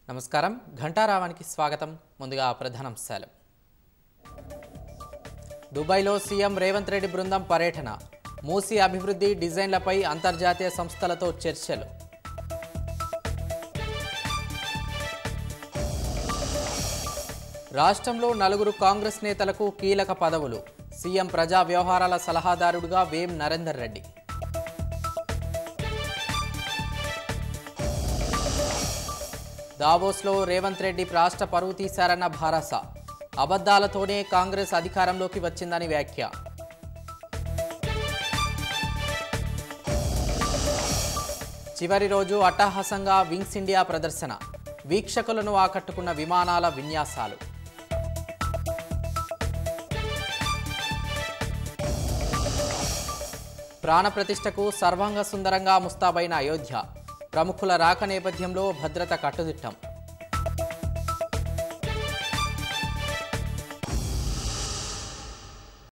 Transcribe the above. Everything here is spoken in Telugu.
నమస్కారం ఘంటారావానికి స్వాగతం ముందుగా ప్రధానాంశాలు దుబాయ్లో సీఎం రేవంత్ రెడ్డి బృందం పర్యటన మూసీ అభివృద్ధి డిజైన్లపై అంతర్జాతీయ సంస్థలతో చర్చలు రాష్ట్రంలో నలుగురు కాంగ్రెస్ నేతలకు కీలక పదవులు సీఎం ప్రజా వ్యవహారాల సలహాదారుడుగా వేం నరేందర్ రెడ్డి దావోస్లో రేవంత్ రెడ్డి రాష్ట్ర పరువు తీశారన్న భారస అబద్ధాలతోనే కాంగ్రెస్ అధికారంలోకి వచ్చిందని వ్యాఖ్య చివరి రోజు అట్టహాసంగా వింగ్స్ ఇండియా ప్రదర్శన వీక్షకులను ఆకట్టుకున్న విమానాల విన్యాసాలు ప్రాణప్రతిష్టకు సర్వాంగ సుందరంగా ముస్తాబైన అయోధ్య ప్రముఖుల రాక నేపథ్యంలో భద్రత కట్టుదిట్టం